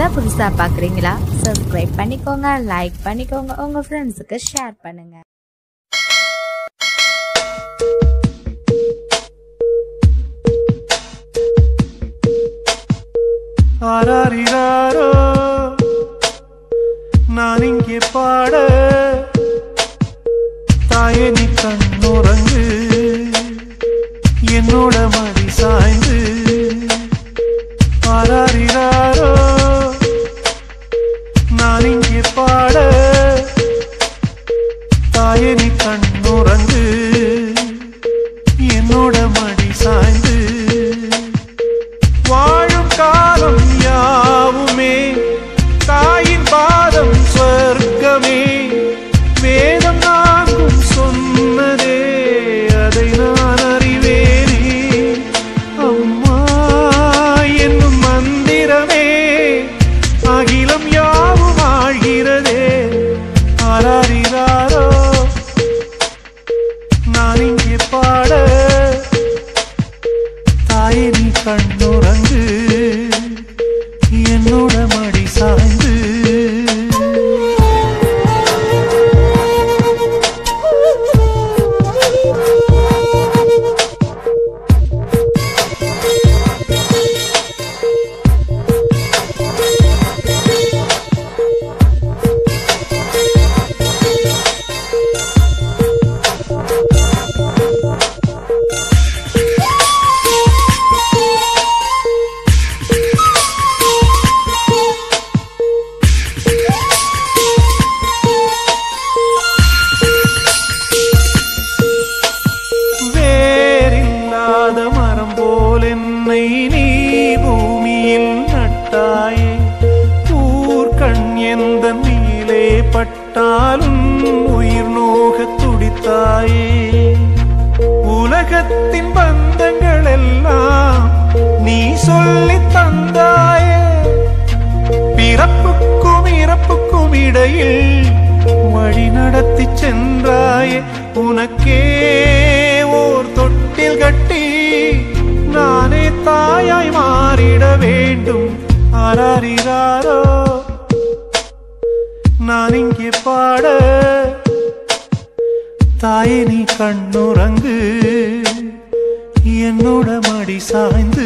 தான் புதுசா பாக்குறீங்களா சப்ஸ்கிரைப் பண்ணிக்கோங்க லைக் பண்ணிக்கோங்க உங்க ஃப்ரெண்ட்ஸுக்கு ஷேர் பண்ணுங்க ஆராரிராரோ நான் இங்கே பாட தாயே நீ கண்ணுறங்கு என்னோட மடி சாய்ந்து ஆராரிராரோ நான் இங்கே பாட தாயே நீ கண்ணுறங்கு என்னோட மடி சாய்ந்து வாழும் காலம் யாவுமே தாயின் பாதம் சொர்க்கமே வேதம் நான்கும் சொன்னதே அதை நான் அறிவேனே அம்மா என்னும் மந்திரமே அகிலம் யாவும் ஆழ்கிறதே ஆராரிராரோ நான் இங்கே பாட தாயே நீ கண்ணுறங்கு என்னோட மடி சாய்ந்து வேறில்லாத மரம் போல் என்னை நீ பூமியில் நட்டாயே ஊர்கண் எந்த மேலே பட்டாலும் உயிர் நோக துடித்தாயே உலகத்தின் பந்தங்கள் எல்லாம் நீ சொல்லி தந்தாயே பிறப்புக்கும் இறப்புக்கும் இடையில் வழி நடத்தி சென்றாயே உனக்கே ஓர் தொட்டில் கட்டி நானே தாயாய் மாறிட வேண்டும் ஆராரிராரோ நான் இங்கே பாட தாயே நீ கண்ணுறங்கு என்னோட மடி சாய்ந்து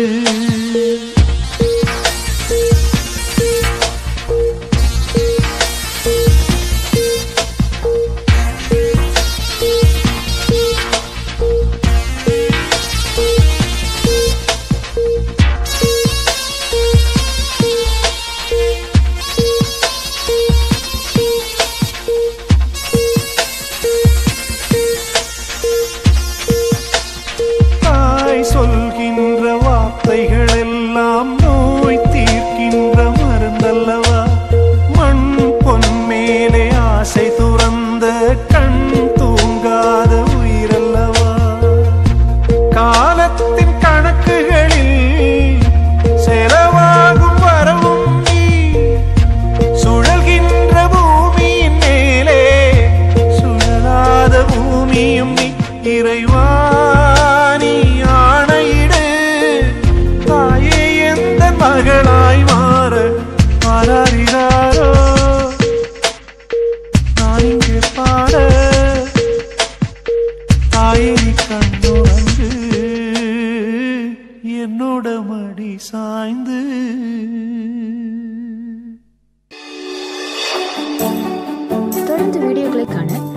தாய் சொல்கின்ற வார்த்தைகள் எல்லாம் நோய் தீர்க்கின்ற மருந்தல்லவா மண் பொன் மேலே ஆசை துறந்த கண் தூங்காத உயிரல்லவா காலத்தின் கணக்குகளில் செலவாகும் வரவும் நீ சுழல்கின்ற பூமியின் மேலே சுழலாத பூமியும் நீ இறைவா நீ ஆணையிடு தாயே எந்த மகளாய் மாற மாறாரினாரோ நான் இங்கே பாட தாயே நீ கண்ணுறங்கு என்னோட மடி சாய்ந்து தொடர்ந்து வீடியோக்களை காண